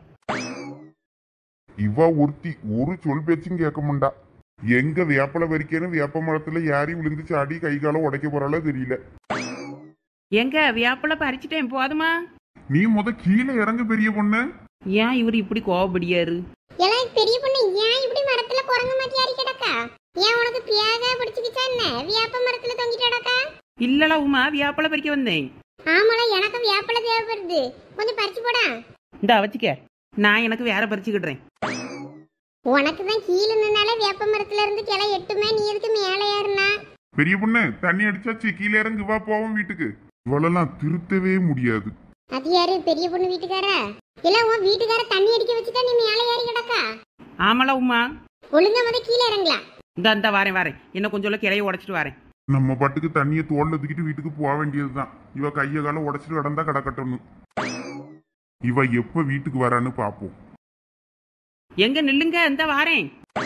இவ ஒருத்தி ஒரு சொல் பேச்சும் கேட்க மாட்டா எங்க வேப்பல பறிக்கணும் வேப்ப மரத்துல யாரையும் விழுந்து சாடி கை காலம் உடைக்க போறாளோ தெரியல எங்க வேப்பலை பறிச்சுட்டேன் போதுமா நீ முத கீழே இறங்கு பெரிய பொண்ணு ஏன் இவர் இப்படி கோவப்படியாரு எல்லாம் பெரிய பொண்ணு ஏன் இப்படி மரத்துல குரங்கு மாதிரி ஏறி கிடக்கா ஏன் உனக்கு பியாகா பிடிச்சிக்கிச்சா என்ன வியாப்ப மரத்துல தொங்கிட்டு கிடக்கா இல்லடா உமா வேப்பலை பறிக்க வந்தேன் ஆமால எனக்கு வியாப்பல தேவைப்படுது கொஞ்சம் பறிச்சு போடா இந்த வச்சுக்க நான் எனக்கு வேற பறிச்சுக்கிடுறேன் உனக்கு தான் கீழே நின்னால வேப்ப மரத்துல இருந்து கிளை எட்டுமே நீ எதுக்கு மேலே ஏறுனா பெரிய பொண்ணு தண்ணி அடிச்சாச்சு கீழே இறங்கு வா போவோம் வீட்டுக்கு இவளெல்லாம் திருத்தவே முடியாது அது யாரு பெரிய பொண்ணு வீட்டுக்காரா இல்ல உன் வீட்டுக்கார தண்ணி அடிக்க வச்சுட்டா நீ மேலே ஏறி கிடக்கா ஆமால உமா ஒழுங்கா முத கீழே இறங்கலாம் இந்த இந்த வரேன் வரேன் இன்னும் கொஞ்சம் கிளைய உடைச்சிட்டு வரேன் நம்ம பாட்டுக்கு தண்ணியை தோல்ல தூக்கிட்டு வீட்டுக்கு போக வேண்டியதுதான் இவ கைய கால உடைச்சிட்டு கிடந்தா கிடக்கட்டும்னு இவ எப்ப வீட்டுக்கு வரான்னு பாப்போம் எங்க நில்லுங்க இந்த வாரேன்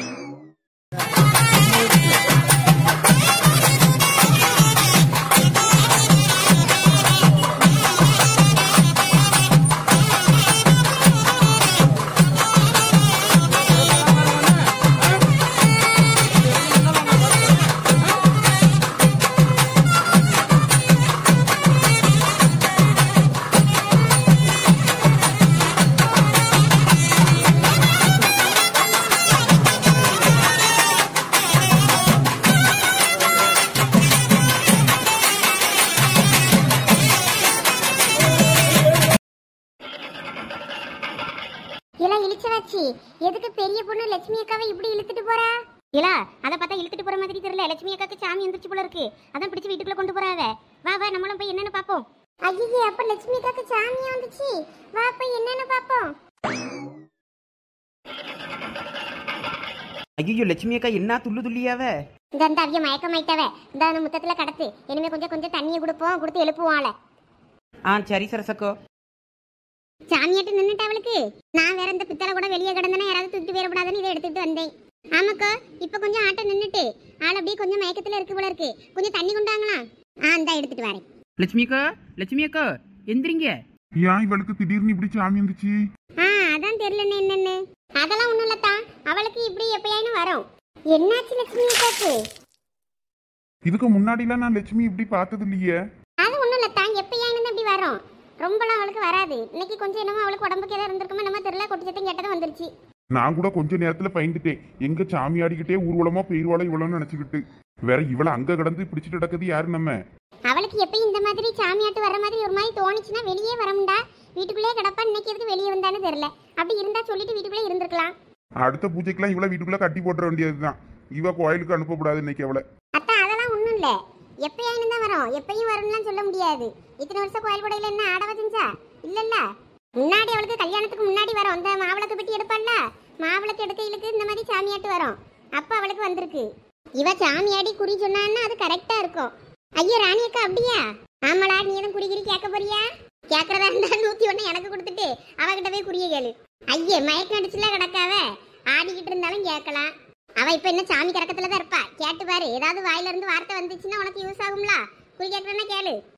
இல்ல இழிச்ச வச்சு எதுக்கு பெரிய பொண்ணு லட்சுமி அக்காவை இப்படி இழுத்துட்டு போறா இல்ல அத பார்த்தா இழுத்துட்டு போற மாதிரி தெரியல லட்சுமி அக்காக்கு சாமி எந்திரிச்சு போல இருக்கு அதான் பிடிச்சு வீட்டுக்குள்ள கொண்டு போறாவ வா வா நம்மளும் போய் என்னன்னு பாப்போம் ஐயே அப்ப லட்சுமி அக்காக்கு சாமி வந்துச்சு வா போய் என்னன்னு பாப்போம் ஐயோ லட்சுமி அக்கா என்ன துள்ளு துள்ளியாவ இந்த அந்த அவிய மயக்கமாயிட்டவ இந்த அந்த முத்தத்துல கடத்து இனிமே கொஞ்சம் கொஞ்சம் தண்ணியை கொடுப்போம் கொடுத்து எழுப்புவோம் ஆளை ஆ சரி சரசக்கோ சாமியாட்டு நின்னுட்டு அவளுக்கு நான் வேற இந்த பித்தளை கூட வெளியே கிடந்தனா யாராவது தூக்கிட்டு வேறப்படாதுன்னு இதை எடுத்துட்டு வந்தேன் ஆமாக்கா இப்ப கொஞ்சம் ஆட்டம் நின்னுட்டு ஆள் அப்படியே கொஞ்சம் மயக்கத்துல இருக்கு போல இருக்கு கொஞ்சம் தண்ணி கொண்டாங்களா ஆ இந்தா எடுத்துட்டு வரேன் லட்சுமி அக்கா லட்சுமி அக்கா எந்திரிங்க ஏன் இவளுக்கு திடீர்னு இப்படி சாமி இருந்துச்சு ஆ அதான் தெரியல என்னன்னு அதெல்லாம் ஒண்ணும் இல்லத்தா அவளுக்கு இப்படி எப்பயாயினும் வரும் என்னாச்சு லட்சுமி அக்காக்கு இதுக்கு முன்னாடிலாம் நான் லட்சுமி இப்படி பார்த்தது இல்லையே அது ஒண்ணும் இல்லத்தா எப்பயாயினும் அப்படி வரும் ரொம்பலாம் அவளுக்கு வராது இன்னைக்கு கொஞ்சம் என்னமோ அவளுக்கு உடம்புக்கு ஏதாவது இருந்திருக்குமோ நம்ம தெரியல கொட்டி சத்தம் கேட்டதும் வந்துருச்சு நான் கூட கொஞ்ச நேரத்துல பயந்துட்டேன் எங்க சாமி ஆடிக்கிட்டே ஊர்வலமா பெயர்வாளம் இவ்வளோன்னு நினைச்சுக்கிட்டு வேற இவள அங்க கடந்து பிடிச்சிட்டு கிடக்குது யாரு நம்ம அவளுக்கு எப்பயும் இந்த மாதிரி சாமியாட்டு வர மாதிரி ஒரு மாதிரி தோணுச்சுன்னா வெளியே வரமுண்டா வீட்டுக்குள்ளே கிடப்பா இன்னைக்கு எதுக்கு வெளியே வந்தான்னு தெரியல அப்படி இருந்தா சொல்லிட்டு வீட்டுக்குள்ளே இருந்திருக்கலாம் அடுத்த பூஜைக்கெல்லாம் இவள வீட்டுக்குள்ள கட்டி போட்டுற வேண்டியதுதான் இவ கோயிலுக்கு அனுப்பக்கூடாது இன்னைக்கு அவளை அத்தா அதெல்லாம் ஒண்ணும் இல்ல எப்பயாயினும் தான் வரும் எப்பயும் வரும்லாம் சொல்ல முடியாது இத்தனை வருஷம் கோயில் கொடையில என்ன ஆடவ செஞ்சா இல்லல்ல முன்னாடி அவளுக்கு கல்யாணத்துக்கு முன்னாடி வரும் அந்த மாவிளக்கு பெட்டி எடுப்பாள்ல மாவிளக்கு எடுக்கையிலுக்கு இந்த மாதிரி சாமியாட்டு வரும் அப்ப அவளுக்கு வந்திருக்கு இவ சாமியாடி குறி சொன்னான்னா அது கரெக்டா இருக்கும் ஐயோ ராணி அக்கா அப்படியா ஆமாடா நீ எதுவும் குறி குறி கேட்க போறியா கேட்கறதா இருந்தா நூத்தி ஒண்ணு எனக்கு கொடுத்துட்டு அவகிட்ட போய் குறிய கேளு ஐயே மயக்கம் அடிச்சுல கிடக்காவ ஆடிக்கிட்டு இருந்தாலும் கேட்கலாம் அவ இப்ப என்ன சாமி கறக்கத்துல தான் இருப்பா கேட்டு பாரு ஏதாவது வாயில இருந்து வார்த்தை வந்துச்சுன்னா உனக்கு யூஸ் ஆகும்ல குறி கேட்கறனா கேளு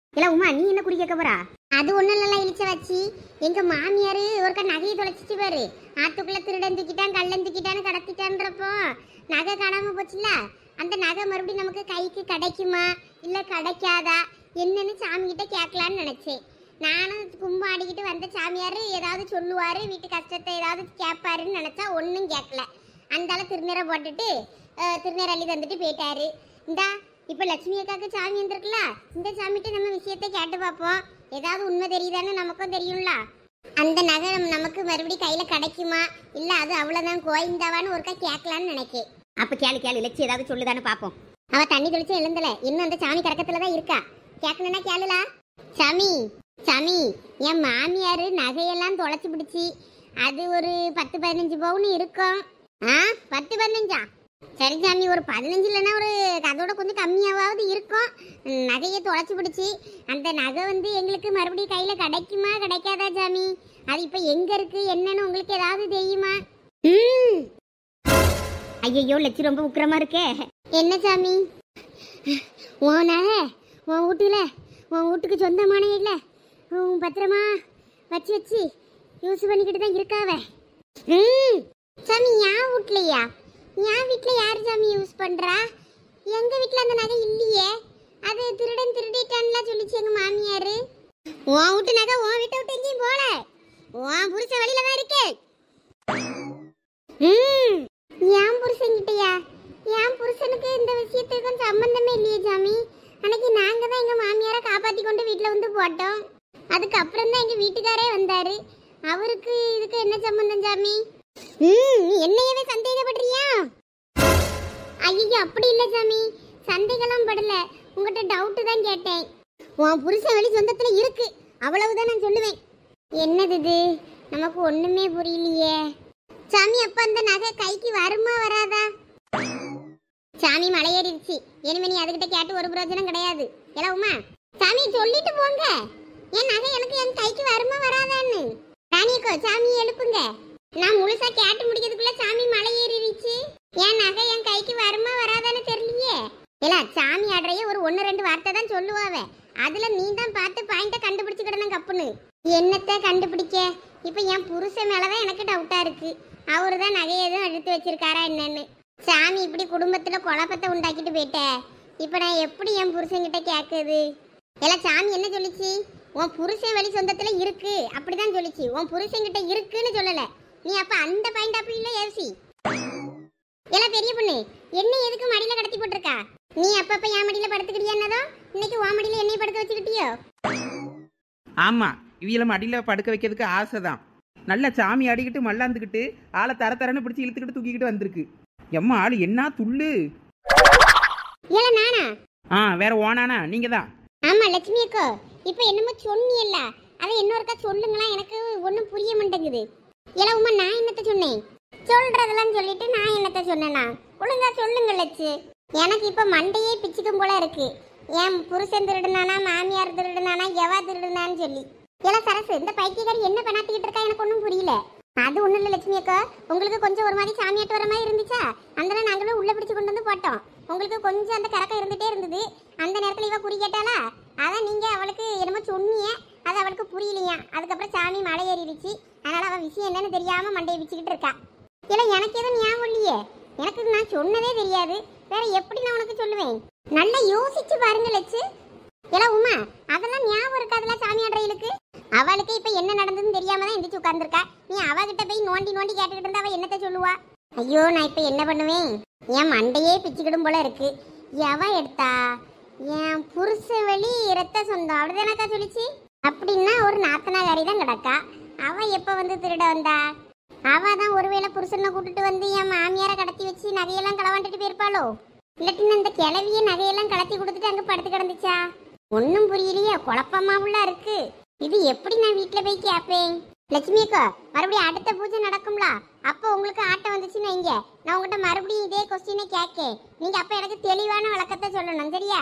இல்ல உமா நீ என்ன குறி கேட்க போறா அது ஒண்ணும் இல்ல இழிச்ச வச்சு எங்க மாமியாரு ஒருக்க நகையை தொலைச்சிட்டு பாரு ஆத்துக்குள்ள திருடன் தூக்கிட்டான் கள்ளன் தூக்கிட்டான்னு கடத்திட்டான்றப்போ நகை காணாம போச்சுல அந்த நகை மறுபடியும் நமக்கு கைக்கு கிடைக்குமா இல்ல கிடைக்காதா என்னன்னு சாமி கிட்ட கேட்கலான்னு நினைச்சேன் நானும் கும்பம் ஆடிக்கிட்டு வந்த சாமியார் ஏதாவது சொல்லுவாரு வீட்டு கஷ்டத்தை ஏதாவது கேட்பாருன்னு நினைச்சா ஒன்றும் கேட்கல அந்தால திருநீரை போட்டுட்டு அஹ், திருநீர் அள்ளி தந்துட்டு போயிட்டாரு இந்தா இப்போ லட்சுமி அக்காவுக்கு சாமி வந்திருக்குல்ல இந்த சாமிகிட்ட நம்ம விஷயத்தை கேட்டு பார்ப்போம் ஏதாவது உண்மை தெரியுதான்னு நமக்கும் தெரியும்ல அந்த நகை நம்ம- நமக்கு மறுபடியும் கையில கிடைக்குமா இல்ல அது அவ்வளவுதான் கோயந்தாவான்னு ஒருக்கா கேட்கலான்னு நினைக்கேன் அப்ப கேளு கேளு லட்சி ஏதாவது சொல்லுதான்னு பாப்போம் அவ தண்ணி தெளிச்சு எழுந்தல இன்னும் அந்த சாமி கறக்கத்துல தான் இருக்கா கேட்கணும்னா கேளுலா சாமி சாமி என் மாமியார் நகையெல்லாம் தொலைச்சு பிடிச்சி அது ஒரு பத்து பதினஞ்சு பவுன் இருக்கும் ஆ பத்து பதினஞ்சா சரி சாமி ஒரு பதினஞ்சு இல்லைன்னா ஒரு அதோட கொஞ்சம் கம்மியாவது இருக்கும் ம், நகையை தொலைச்சு பிடிச்சி அந்த நகை வந்து எங்களுக்கு மறுபடியும் கையில் கிடைக்குமா கிடைக்காதா சாமி அது இப்போ எங்கே இருக்கு என்னன்னு உங்களுக்கு ஏதாவது தெரியுமா ம் ஐயோ லட்சி ரொம்ப உக்கிரமா இருக்கே என்ன சாமி உன் நகை உன் வீட்டுல உன் வீட்டுக்கு சொந்தமான இல்லை உன் பத்திரமா வச்சு வச்சு யூஸ் பண்ணிக்கிட்டு தான் இருக்காவ ம் சாமி என் வீட்லையா என் வீட்டில் யார் சாமி யூஸ் பண்ணுறா எங்கள் வீட்டில் அந்த நகை இல்லையே அது திருடன் திருடிட்டான்லாம் சொல்லிச்சு எங்கள் மாமியார் உன் வீட்டு நகை உன் வீட்டை விட்டு எங்கேயும் போல உன் புருஷ வழியில தான் இருக்கு ம் என் புருஷன்கிட்டயா என் புருஷனுக்கு இந்த விஷயத்துக்கும் சம்பந்தமே இல்லையே சாமி அன்னைக்கு நாங்க தான் எங்க மாமியாரை காப்பாத்தி கொண்டு வீட்ல வந்து போட்டோம் அதுக்கப்புறம் தான் எங்க வீட்டுக்காரே வந்தாரு அவருக்கு இதுக்கு என்ன சம்பந்தம் சாமி ம் நீ என்னையவே சந்தேகப்படுறியா ஐயோ அப்படி இல்ல சாமி சந்தேகம்லாம் படல உங்ககிட்ட டவுட் தான் கேட்டேன் உன் புருஷன் வழி சொந்தத்துல இருக்கு அவ்வளவுதான் நான் சொல்லுவேன் என்னது இது நமக்கு ஒண்ணுமே புரியலையே சாமி அப்ப அந்த நகை கைக்கு வருமா வராதா சாமி மலையேறிடுச்சு இனிமே நீ அதுகிட்ட கேட்டு ஒரு பிரயோஜனம் கிடையாது எல்லாம் உமா சாமி சொல்லிட்டு போங்க என் நகை எனக்கு என் கைக்கு வருமா வராதான்னு ராணியக்கோ சாமி எழுப்புங்க நான் முழுசா கேட்டு முடிக்கிறதுக்குள்ள சாமி மலை ஏறிடுச்சு என் நகை என் கைக்கு வருமா வராதான்னு தெரியலையே இல்ல சாமி ஆடுறைய ஒரு ஒன்னு ரெண்டு வார்த்தை தான் சொல்லுவாவ அதுல நீ தான் பார்த்து பாயிண்ட கண்டுபிடிச்சுக்கிடணும் கப்புன்னு என்னத்தை கண்டுபிடிக்க இப்ப என் புருஷன் மேலதான் எனக்கு டவுட்டா இருக்கு அவரு தான் நகையை எதுவும் எடுத்து வச்சிருக்காரா என்னன்னு சாமி இப்படி குடும்பத்துல குழப்பத்தை உண்டாக்கிட்டு போயிட்ட இப்ப நான் எப்படி என் புருஷன்கிட்ட கேக்குது எல்லாம் சாமி என்ன சொல்லுச்சு உன் புருஷன் வழி சொந்தத்துல இருக்கு அப்படிதான் சொல்லுச்சு உன் புருஷன்கிட்ட இருக்குன்னு சொல்லல நீ அப்ப அந்த பாயிண்ட் ஆஃப் இல்ல யோசி எல்லாம் பெரிய பொண்ணு என்ன எதுக்கு மடியில கடத்தி போட்டிருக்கா நீ அப்பப்ப என் மடியில படுத்துக்கிட்டியானதோ இன்னைக்கு உன் மடியில என்னைய படுக்க வச்சுக்கிட்டியோ ஆமா இவியல மடியில் படுக்க வைக்கிறதுக்கு ஆசை தான் நல்ல சாமி ஆடிக்கிட்டு மல்லாந்துக்கிட்டு ஆளை தர தரன்னு பிடிச்சி இழுத்துக்கிட்டு தூக்கிக்கிட்டு வந்திருக்கு எம்மா ஆள் என்ன துள்ளு ஏல நானா ஆ வேற ஓனானா நீங்க தான் ஆமா லட்சுமி அக்கா இப்ப என்னமோ சொன்னியல்ல அதை இன்னொருக்கா சொல்லுங்களா எனக்கு ஒண்ணும் புரிய மாட்டேங்குது ஏல உமா நான் என்னத்த சொன்னேன் சொல்றதெல்லாம் சொல்லிட்டு நான் என்னத்த சொன்னேனா ஒழுங்கா சொல்லுங்க லட்சு எனக்கு இப்ப மண்டையே பிச்சுக்கும் போல இருக்கு என் புருஷன் திருடுனானா மாமியார் திருடுனானா எவா திருடுனான்னு சொல்லி ஏல சரசு இந்த பைத்தியக்காரி என்ன பண்ணாத்திக்கிட்டு இருக்கா எனக்கு ஒன்றும் புரியல அது ஒண்ணும் இல்ல லட்சுமி அக்கா உங்களுக்கு கொஞ்சம் ஒரு மாதிரி சாமியாட்டு வர மாதிரி இருந்துச்சா அந்த நாங்களும் உள்ள பிடிச்சு கொண்டு வந்து போட்டோம் உங்களுக்கு கொஞ்சம் அந்த கறக்கம் இருந்துட்டே இருந்தது அந்த நேரத்துல இவ குறி கேட்டாளா அதான் நீங்க அவளுக்கு என்னமோ சொன்னீங்க அது அவளுக்கு புரியலையா அதுக்கப்புறம் சாமி மலை ஏறிடுச்சு அதனால அவ விஷயம் என்னன்னு தெரியாம மண்டையை பிச்சுக்கிட்டு இருக்கா இல்ல எனக்கு எதுவும் ஞாபகம் இல்லையே எனக்கு நான் சொன்னதே தெரியாது வேற எப்படி நான் உனக்கு சொல்லுவேன் நல்லா யோசிச்சு பாருங்க லட்சு இல்ல உமா அதெல்லாம் ஞாபகம் இருக்காதுல சாமியாடுறவளுக்கு அவளுக்கு இப்ப என்ன நடந்ததுன்னு தெரியாம தான் எந்திரிச்சு உட்கார்ந்துருக்கா நீ அவகிட்ட போய் நோண்டி நோண்டி கேட்டுக்கிட்டு இருந்தா அவ என்னத்த சொல்லுவா ஐயோ நான் இப்ப என்ன பண்ணுவேன் என் மண்டையே பிச்சுக்கிடும் போல இருக்கு எவ எடுத்தா என் புருஷ வழி இரத்த சொந்தம் அப்படிதானக்கா சொல்லிச்சு அப்படின்னா ஒரு நாத்தனாகாரி தான் கிடக்கா அவ எப்ப வந்து திருட வந்தா அவ தான் ஒருவேளை புருஷனை கூட்டிட்டு வந்து என் மாமியாரை கடத்தி வச்சு நகையெல்லாம் களவாண்டுட்டு போயிருப்பாளோ இல்லாட்டின்னு அந்த கிளவிய நகையெல்லாம் கலத்தி கொடுத்துட்டு அங்க படுத்து கிடந்துச்சா ஒன்றும் புரியலையே குழப்பமா உள்ள இருக்கு இது எப்படி நான் வீட்டுல போய் கேட்பேன் லட்சுமி அக்கா மறுபடியும் அடுத்த பூஜை நடக்கும்ல அப்போ உங்களுக்கு ஆட்டம் வந்துச்சுன்னு வைங்க நான் உங்ககிட்ட மறுபடியும் இதே கொஸ்டினை கேட்க நீங்க அப்ப எனக்கு தெளிவான விளக்கத்தை சொல்லணும் சரியா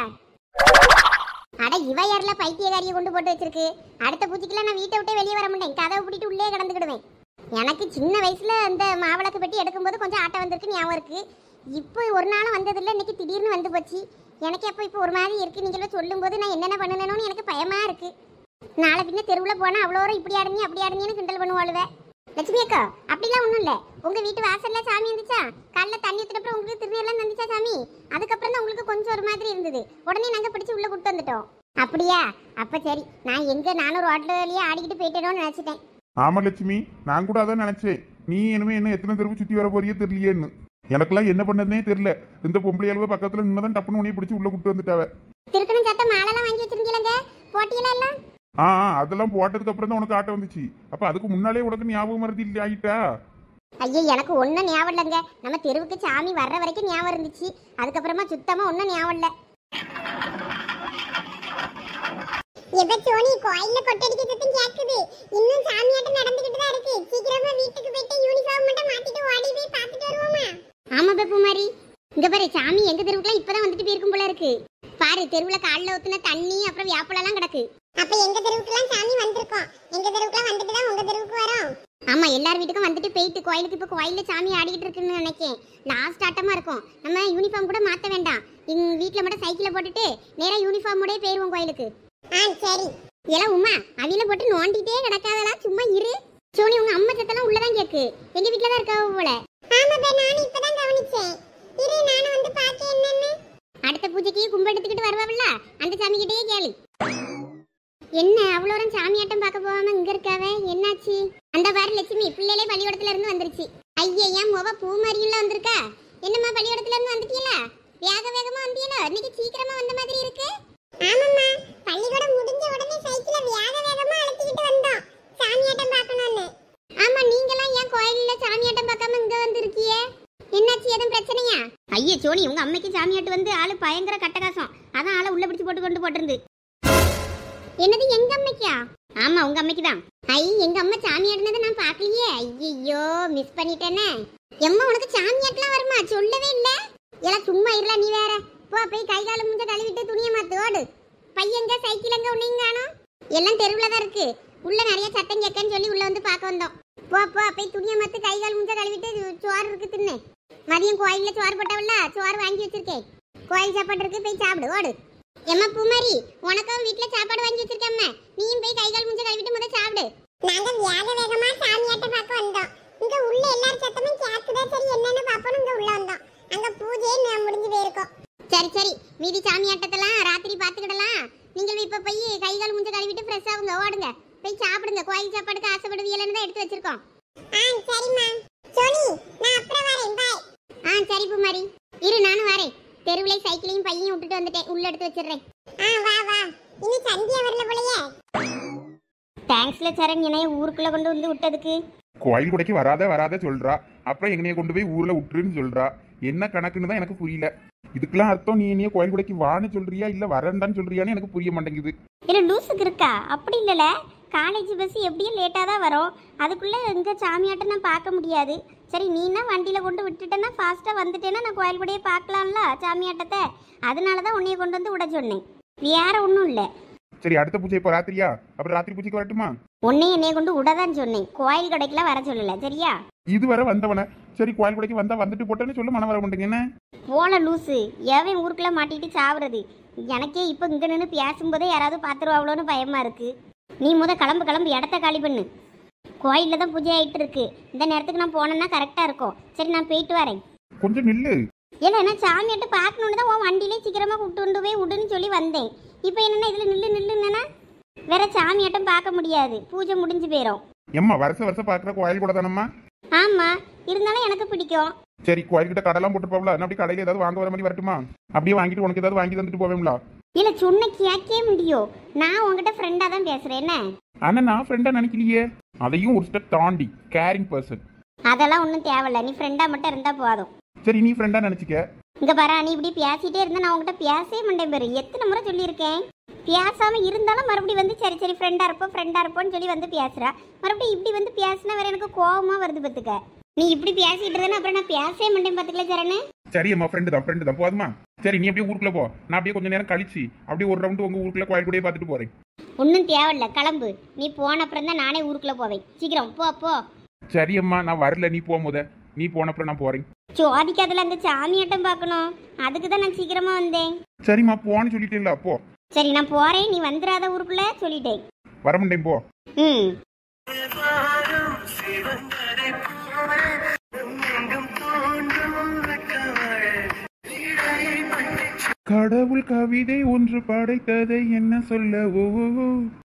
அட இவ யார்ல பைத்தியக்காரியை கொண்டு போட்டு வச்சிருக்கு அடுத்த பூஜைக்கெல்லாம் நான் வீட்டை விட்டே வெளியே வர மாட்டேன் கதவை பூட்டிட்டு உள்ளே கிடந்துக்கிடுவேன் எனக்கு சின்ன வயசுல அந்த மாவிளக்கு பெட்டி எடுக்கும்போது கொஞ்சம் ஆட்டம் வந்திருக்கு ஞாபகம் இருக்கு இப்போ ஒரு நாளும் வந்ததில்லை இன்னைக்கு திடீர்னு வந்து போச்சு எனக்கு எப்போ இப்போ ஒரு மாதிரி இருக்கு நீங்களும் சொல்லும்போது நான் என்னென்ன பண்ணணும்னு எனக்கு பயமா இருக்கு நாளை பின்ன தெருவில் போனால் அவ்வளோ தூரம் இப்படி ஆடுங்க அப்படி ஆடுங்கன்னு கிண்டல் பண்ணுவாளுவே லட்சுமி அக்கா அப்படிலாம் ஒன்றும் இல்லை உங்கள் வீட்டு வாசல்ல சாமி இருந்துச்சா காலைல தண்ணி ஊற்றினப்பறம் உங்களுக்கு திருநீர்லாம் வந்துச்சா சாமி அதுக்கப்புறம் தான் உங்களுக்கு கொஞ்சம் ஒரு மாதிரி இருந்தது உடனே நாங்கள் பிடிச்சி உள்ளே கூட்டு வந்துட்டோம் அப்படியா அப்போ சரி நான் எங்கே நானும் ரோட்லயே ஆடிக்கிட்டு போயிட்டேனோன்னு நினச்சிட்டேன் ஆமா லட்சுமி நான் கூட அதான் நினைச்சேன் நீ இனிமே என்ன எத்தனை தெருவு சுத்தி வர போறியே தெரியலையேன்னு எனக்கெல்லாம் என்ன பண்ணதுனே தெரியல இந்த பொம்பளை அளவு பக்கத்துல நின்னதான் டப்புன்னு உன்னைய பிடிச்சி உள்ள கூட்டு வந்துட்டாவ திருக்கணும் சத்த மாலைலாம் வாங்கி வச்சிருந்தீங்களங்க போட்டியெல்லாம் எல்லாம் ஆ ஆ, அதெல்லாம் போட்டதுக்கு அப்புறம் தான் உனக்கு ஆட்டம் வந்துச்சு அப்ப அதுக்கு முன்னாலே உனக்கு ஞாபகம் மறதி இல்லை ஆயிட்டா ஐயோ எனக்கு ஒன்றும் ஞாபகம் இல்லைங்க நம்ம தெருவுக்கு சாமி வர்ற வரைக்கும் ஞாபகம் இருந்துச்சு அதுக்கப்புறமா சுத்தமாக ஒன்றும் ஞாபகம் இல்லை எப்ப சோனி கோயில்ல கொட்டடிக்க சத்தம் கேக்குது இன்னும் சாமியாட்டம் நடந்துகிட்டு தான் இருக்கு சீக்கிரமா வீட்டுக்கு போயிட்டு யூனிஃபார்ம் மட்டும் மாத்திட்டு ஓடி போய் பார்த்துட்டு வருவோமா ஆமா பெப்பு மாதிரி இங்க பாரு சாமி எங்க தெருவுக்குலாம் இப்பதான் வந்துட்டு போயிருக்கும் போல இருக்கு பாரு தெருவுல கால்ல ஊத்துன தண்ணி அப்புறம் வியாப்பலாம் கிடக்கு அப்ப எங்க தெருவுக்குலாம் சாமி வந்திருக்கோம் எங்க தெருவுக்குலாம் வந்துட்டு தான் உங்க தெருவுக்கு வரோம் ஆமா எல்லார் வீட்டுக்கும் வந்துட்டு போயிட்டு கோயிலுக்கு இப்ப கோயில்ல சாமி ஆடிக்கிட்டு இருக்குன்னு நினைக்கேன் லாஸ்ட் ஆட்டமா இருக்கும் நம்ம யூனிஃபார்ம் கூட மாத்த வேண்டாம் எங்க வீட்ல மட்டும் சைக்கிளை போட்டுட்டு நேரா யூனிஃபார்மோடய போயிருவோம் கோயிலுக்கு ஆ சரி எல்லாம் உமா அவியில போட்டு நோண்டிட்டே கிடக்காதடா சும்மா இரு சோனி உங்க அம்மா சத்தெல்லாம் உள்ளதான் கேக்கு எங்க வீட்ல தான் இருக்கா போல ஆமா பே நானும் இப்பதான் கவனிச்சேன் இரு நானும் வந்து பார்க்க என்னன்னு அடுத்த பூஜைக்கு கும்பம் எடுத்துக்கிட்டு வருவாள்ல அந்த சாமி கிட்டயே கேளு என்ன அவ்வளோ நேரம் சாமியாட்டம் பார்க்க போகாம இங்க இருக்காவ என்னாச்சு அந்த பாரு லட்சுமி பிள்ளையிலே பள்ளிக்கூடத்துல இருந்து வந்துருச்சு ஐயா ஏன் முவ பூ மாதிரியுள்ள வந்திருக்கா என்னம்மா பள்ளிக்கூடத்துல இருந்து வந்துட்டீல வேக வேகமா வந்தீங்களோ இன்னைக்கு சீக்கிரமா வந்த மாதிரி இருக்கு ஆமாம்மா பள்ளிக்கூடம் முடிஞ்ச உடனே சைக்கிள வேக வேகமா அழைச்சிக்கிட்டு வந்தோம் சாமியாட்டம் பார்க்கணும்னு ஆமா நீங்களாம் ஏன் கோயில்ல சாமியாட்டம் பார்க்காம இங்க வந்திருக்கியே என்னாச்சு எதுவும் பிரச்சனையா ஐயா சோனி உங்க அம்மைக்கு சாமியாட்டு வந்து ஆளு பயங்கர கட்டகாசம் அதான் ஆளை உள்ள பிடிச்சு போட்டு கொண்டு போட்டிருந்து என்னது எங்க அம்மைக்கா ஆமா உங்க அம்மைக்கு தான் ஐ எங்க அம்மா சாமியாட்டினதை நான் பார்க்கலையே ஐயோ மிஸ் பண்ணிட்டேனே எம்மா உனக்கு சாமியாட்டலாம் வருமா சொல்லவே இல்ல எல்லாம் சும்மா இருல நீ வேற போ போய் கை கால முஞ்ச கழுவிட்டு துணியை மாத்து ஓடு பையங்க சைக்கிள் எங்க உன்னையும் காணோம் எல்லாம் தெருவுல தான் இருக்கு உள்ள நிறைய சத்தம் கேட்கன்னு சொல்லி உள்ள வந்து பார்க்க வந்தோம் போ போ போய் துணியை மாத்து கை கால் முஞ்ச கழுவிட்டு சோறு இருக்கு தின்னு மதியம் கோயில்ல சோறு போட்டவல்ல சோறு வாங்கி வச்சிருக்கேன் கோயில் சாப்பாடு இருக்கு போய் சாப்பிடு ஓடு எம்மா பூமாரி உனக்கும் வீட்ல சாப்பாடு வாங்கி வச்சிருக்கேம்மா நீயும் போய் கை கால் முஞ்ச கழுவிட்டு முத சாப்பிடு நாங்க வேக வேகமா சாமியாட்டம் பார்க்க வந்தோம் இங்க உள்ள எல்லார் சத்தமும் கேக்குதா சரி என்னன்னு பாப்போம் இங்க உள்ள வந்தோம் அங்க பூஜையே நான் முடிஞ்சு போயிருக்கோம் சரி சரி மீதி சாமி ஆட்டத்தெல்லாம் ராத்திரி பார்த்துக்கிடலாம் நீங்கள் இப்ப போய் கை கால் முஞ்ச கழுவிட்டு ஃப்ரெஷ் ஆகுங்க ஓடுங்க போய் சாப்பிடுங்க கோயில் சாப்பாடுக்கு ஆசைப்படுவீங்கன்னு தான் எடுத்து வச்சிருக்கோம் ஆ சரிம்மா சோனி நான் அப்புறம் வரேன் பாய் ஆ சரி பூமாரி இரு நானும் வரேன் தெருவிலே சைக்கிளையும் பையையும் விட்டுட்டு வந்துட்டேன் உள்ள எடுத்து வச்சிடுறேன் ஆ வா வா இன்னும் சந்தியா வரல போலயே தேங்க்ஸ்ல சரண் என்னைய ஊருக்குள்ள கொண்டு வந்து விட்டதுக்கு கோயில் கொடைக்கு வராத வராத சொல்றா அப்புறம் எங்கனைய கொண்டு போய் ஊர்ல விட்டுருன்னு சொல்றா என்ன கணக்குன்னு தான் எனக்கு புரியல இதுக்கெல்லாம் அர்த்தம் நீ என்னைய கோயில் கொடைக்கு வான்னு சொல்றியா இல்ல வரேன்டான்னு சொல்றியான்னு எனக்கு புரிய மாட்டேங்குது இல்ல லூசுக்கு இருக்கா அப்படி இல்லல காலேஜ் பஸ் எப்படியும் லேட்டாக தான் வரும் அதுக்குள்ளே இங்கே சாமியாட்டம் நான் பார்க்க முடியாது சரி நீனா வண்டியில் கொண்டு விட்டுட்டேன்னா ஃபாஸ்ட்டாக வந்துட்டேன்னா நான் கோயில் கூடயே பார்க்கலாம்ல சாமியாட்டத்தை அதனால தான் உன்னைய கொண்டு வந்து விட சொன்னேன் வேற ஒன்றும் இல்லை சரி அடுத்த பூஜை இப்போ ராத்திரியா அப்புறம் ராத்திரி பூஜைக்கு வரட்டுமா உன்னை என்னைய கொண்டு விட தான் சொன்னேன் கோயில் கடைக்கெல்லாம் வர சொல்லலை சரியா இதுவரை வந்தவன சரி கோயில் கொடைக்கு வந்தா வந்துட்டு போட்டேன்னு சொல்ல மன வர மாட்டேங்க என்ன போல லூசு எவன் ஊருக்குள்ள மாட்டிட்டு சாவுறது எனக்கே இப்போ இங்கே நின்று பேசும்போதே யாராவது பார்த்துருவாங்களோன்னு பயமா இருக்கு நீ முத கிளம்பு கிளம்பு இடத்த காலி பண்ணு கோயிலில் தான் பூஜை ஆயிட்டு இருக்கு இந்த நேரத்துக்கு நான் போனேன்னா கரெக்டாக இருக்கும் சரி நான் போயிட்டு வரேன் கொஞ்சம் நில்லு இல்லை நான் சாமியாட்ட பார்க்கணுன்னு தான் உன் வண்டியிலே சீக்கிரமாக கூப்பிட்டு கொண்டு போய் விடுன்னு சொல்லி வந்தேன் இப்போ என்னென்னா இதில் நில்லு நில்லுன்னா வேற சாமியாட்டம் பார்க்க முடியாது பூஜை முடிஞ்சு போயிடும் எம்மா வருஷ வருஷம் பாக்குற கோயில் கூட தானம்மா ஆமாம் இருந்தாலும் எனக்கு பிடிக்கும் சரி கோயில்கிட்ட கடைலாம் போட்டு போகல என்ன அப்படி கடையில ஏதாவது வாங்க வர மாதிரி வரட்டுமா அப்படியே வாங்கிட்டு உனக்கு ஏதாவது வாங்கி தந்துட்டு போவேங்களா இல்லை சொன்ன கேட்கவே முடியும் நான் உங்ககிட்ட ஃப்ரெண்டாக தான் பேசுகிறேன் என்ன ஆனா நான் ஃப்ரெண்டா நினைக்கலையே அதையும் ஒரு ஸ்டெப் தாண்டி கேரிங் பர்சன் அதெல்லாம் ஒன்றும் தேவையில்ல நீ ஃப்ரெண்டாக மட்டும் இருந்தால் போதும் சரி நீ ஃப்ரெண்டா நினைச்சுக்க இங்கே பாரு நீ இப்படி பேசிட்டே இருந்தா நான் உங்ககிட்ட பேசவே மாட்டேன் பாரு எத்தனை முறை சொல்லியிருக்கேன் பேசாம இருந்தாலும் மறுபடியும் வந்து சரி சரி ஃப்ரெண்டாக இருப்போம் ஃப்ரெண்டாக இருப்போம்னு சொல்லி வந்து பேசுறா மறுபடியும் இப்படி வந்து பேசினா வேற எனக்கு கோவமா வருது பார்த்துக்க நீ இப்படி பேசிட்டு இருந்தேன்னா அப்புறம் நான் பேசவே மாட்டேன் பார்த்துக்கல சரணு சரி அம்மா ஃப்ரெண்டு தான் ஃப்ரெண்டு தான் போதுமா சரி நீ அப்படியே ஊருக்குள்ள போ நான் அப்படியே கொஞ்ச நேரம் கழிச்சு அப்படியே ஒரு ரவுண்டு உங்க ஊருக்குள்ள கோயில் கூடயே பார்த்துட்டு போறேன் ஒன்றும் தேவையில்ல கிளம்பு நீ போன அப்புறம் தான் நானே ஊருக்குள்ளே போவேன் சீக்கிரம் போ போ சரி அம்மா நான் வரல நீ போகும்போத நீ போன அப்புறம் நான் போறேன் ஜோதிக்கு அதில் அந்த சாமியாட்டம் பார்க்கணும் அதுக்கு தான் நான் சீக்கிரமா வந்தேன் சரிம்மா போன்னு சொல்லிட்டேன்ல அப்போ சரி நான் போறேன் நீ வந்துடாத ஊருக்குள்ள சொல்லிட்டேன் வரமுண்டேன் போ ம் கடவுள் கவிதை ஒன்று படைத்ததை என்ன சொல்ல ஓ